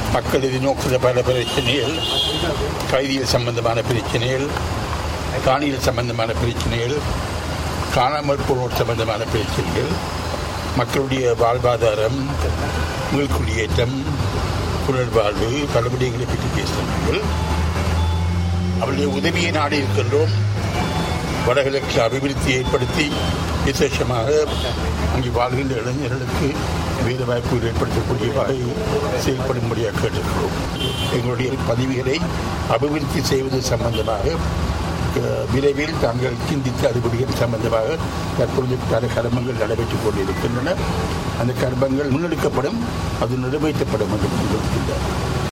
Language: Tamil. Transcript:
மக்கள் எதிர்நோக்குகிற பல பிரச்சனைகள் கைதிகள் சம்பந்தமான பிரச்சனைகள் காணிகள் சம்பந்தமான பிரச்சனைகள் காணாமல் போனோர் சம்பந்தமான பிரச்சனைகள் மக்களுடைய வாழ்வாதாரம் மீள்குடியேற்றம் புனர்வாழ்வு பல விடயங்களை பற்றி பேசினார்கள் அவருடைய உதவியை நாடி இருக்கின்றோம் வடகிழக்கு அபிவிருத்தி ஏற்படுத்தி விசேஷமாக அங்கு வாழ்கின்ற இளைஞர்களுக்கு வேறு வாய்ப்புகள் ஏற்படுத்தக்கூடிய வகை செயல்படும்படியாக கேட்டிருக்கிறோம் எங்களுடைய பதவிகளை அபிவிருத்தி செய்வது சம்பந்தமாக அஹ், விரைவில் தாங்கள் சிந்தித்து அதுபடிகள் சம்பந்தமாக தற்பொழுது பல கர்மங்கள் நடைபெற்றுக் கொண்டிருக்கின்றன அந்த கர்மங்கள் முன்னெடுக்கப்படும் அது நிறைவேற்றப்படும் என்று கொண்டிருக்கின்றன